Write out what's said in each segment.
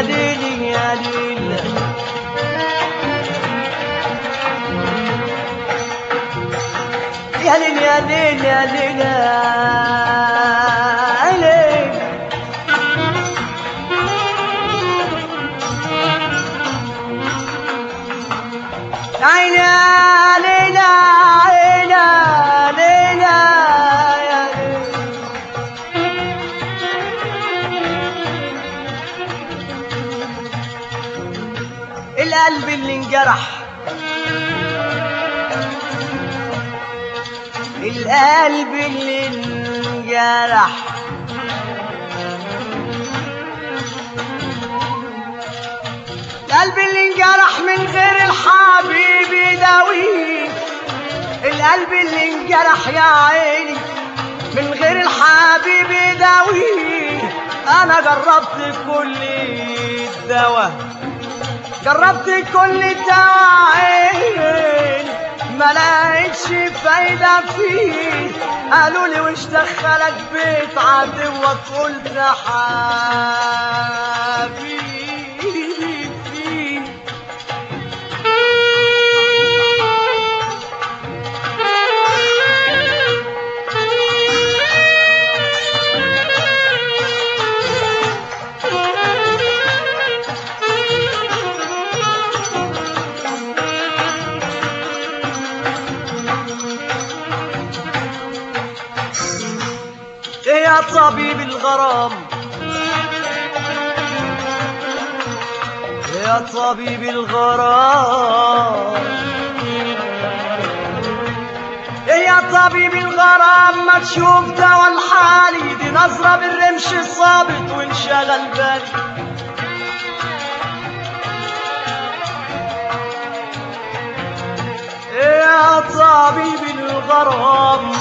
يا ليلي يا ليلي يا ليل يا ليل يا ليل يا ليل عيني يا ليل عيني يا ليل يا ليل القلب اللي انجرح القلب اللي انجرح القلب اللي انجرح من غير الحبيب يداويه القلب اللي انجرح يا عيني من غير الحبيب يداويه انا جربت كل الدواء جربت كل الدواعين ما لقيتش فايدة فيه قالوا لي وش دخلك بيت عدوك قلت يا حبيبي فيه إيه يا طبيب الغرام يا طبيب الغرام إيه يا طبيب الغرام ما تشوف دوا الحالي دي نظرة بالرمش صابت وانشغل بالي إيه يا طبيب الغرام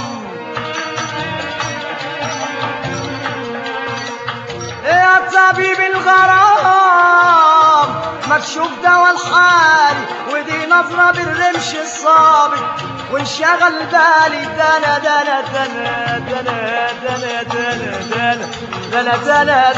يا طبيب الغرام ما تشوف دوا الحال ودي نظرة بالرمش الصابت وانشغل بالي دنا دنا دنا دنا دنا دنا دنا دنا دنا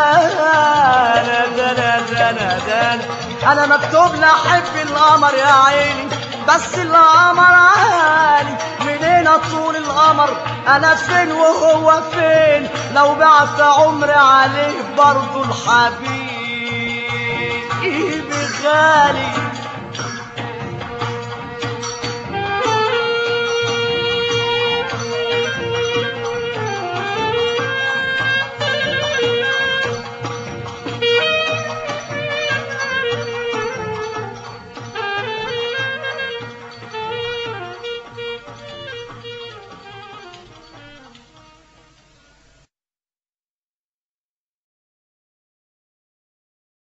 دنا دنا دنا دنا انا مكتوب لي احب القمر يا عيني بس القمر عالي منين طول القمر انا فين وهو فين لو بعت عمري عليه برضو الحبيب غالي